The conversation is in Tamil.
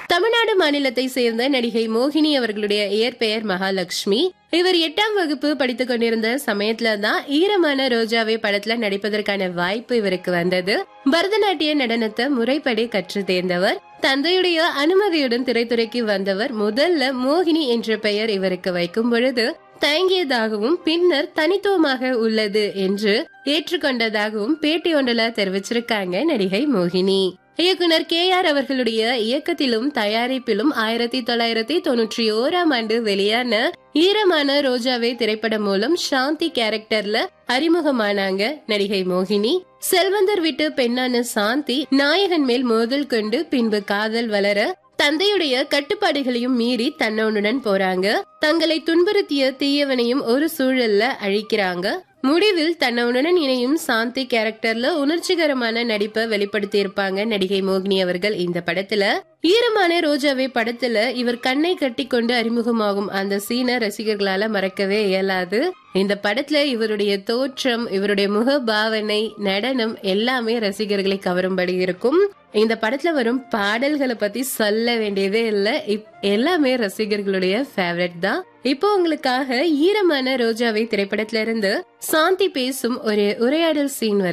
தமிழ்நாடு மாநிலத்தை சேர்ந்த நடிகை மோகினி அவர்களுடைய இயற்பெயர் மகாலட்சுமி இவர் எட்டாம் வகுப்பு படித்துக் கொண்டிருந்த சமயத்துல தான் ஈரமான ரோஜாவே படத்துல நடிப்பதற்கான வாய்ப்பு இவருக்கு வந்தது பரதநாட்டிய நடனத்தை முறைப்படி கற்று தேர்ந்தவர் தந்தையுடைய அனுமதியுடன் திரைத்துறைக்கு வந்தவர் முதல்ல மோகினி என்ற பெயர் இவருக்கு வைக்கும் பொழுது தயங்கியதாகவும் பின்னர் தனித்துவமாக உள்ளது என்று ஏற்றுக்கொண்டதாகவும் பேட்டி ஒன்றில் தெரிவிச்சிருக்காங்க நடிகை மோகினி இயக்குனர் கே ஆர் அவர்களுடைய இயக்கத்திலும் தயாரிப்பிலும் ஆயிரத்தி தொள்ளாயிரத்தி தொண்ணூற்றி ஓராம் ஆண்டு வெளியான ஈரமான ரோஜாவே திரைப்படம் மூலம் சாந்தி கேரக்டர்ல அறிமுகமானாங்க நடிகை மோகினி செல்வந்தர் வீட்டு பெண்ணான சாந்தி நாயகன் மேல் மோதல் கொண்டு பின்பு காதல் வளர தந்தையுடைய கட்டுப்பாடுகளையும் மீறி தன்னோனுடன் போறாங்க தங்களை துன்புறுத்திய தீயவனையும் ஒரு சூழல்ல அழிக்கிறாங்க முடிவில் தன்னவுடன் இணையும் சாந்தி கேரக்டர்ல உணர்ச்சிகரமான நடிப்பை வெளிப்படுத்தி இருப்பாங்க நடிகை மோகினி அவர்கள் இந்த படத்துல ஈரமான ரோஜாவே படத்துல இவர் கண்ணை கட்டி கொண்டு அறிமுகமாகும் அந்த சீனை ரசிகர்களால மறக்கவே இயலாது இந்த படத்துல இவருடைய தோற்றம் இவருடைய முக பாவனை நடனம் எல்லாமே ரசிகர்களை கவரும்படி இருக்கும் இந்த படத்துல வரும் பாடல்களை பத்தி சொல்ல வேண்டியதே இல்ல இப்- எல்லாமே ரசிகர்களுடைய ஃபேவரட் தான் இப்போ உங்களுக்காக ஈரமான ரோஜாவை திரைப்படத்துல இருந்து சாந்தி பேசும் ஒரு உரையாடல் சீன்